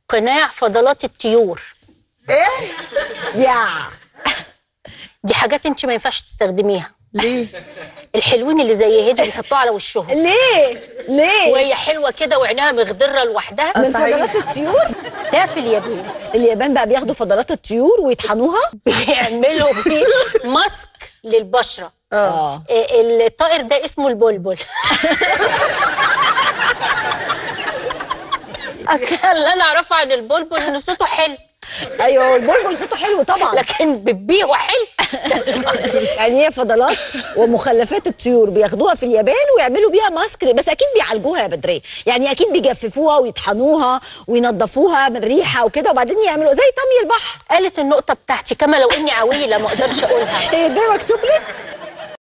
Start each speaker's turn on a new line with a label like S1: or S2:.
S1: قناع فضلات الطيور
S2: ايه
S3: يا
S1: دي حاجات انت ما ينفعش تستخدميها
S2: ليه
S1: الحلوين اللي زي هيدي بيحطوها على وشهم
S3: ليه ليه
S1: وهي حلوه كده وعينها مخضره لوحدها
S3: من
S2: صحيح.
S3: فضلات الطيور
S1: ده في اليابان
S3: اليابان بقى بياخدوا فضلات الطيور ويطحنوها
S1: بيعملوا بيه ماسك للبشره
S3: اه
S1: إيه، الطائر ده اسمه البلبل اصل اللي انا اعرفه عن البلبل ان صوته حلو
S3: ايوه البلبل صوته حلو طبعا
S1: لكن بتبيعه حلو
S3: يعني هي فضلات ومخلفات الطيور بياخدوها في اليابان ويعملوا بيها ماسك بس اكيد بيعالجوها يا بدريه يعني اكيد بيجففوها ويطحنوها وينضفوها من ريحه وكده وبعدين يعملوا زي طمي البحر
S1: قالت النقطه بتاعتي كما لو اني عويله ما اقدرش اقولها
S3: هي دي مكتوب لك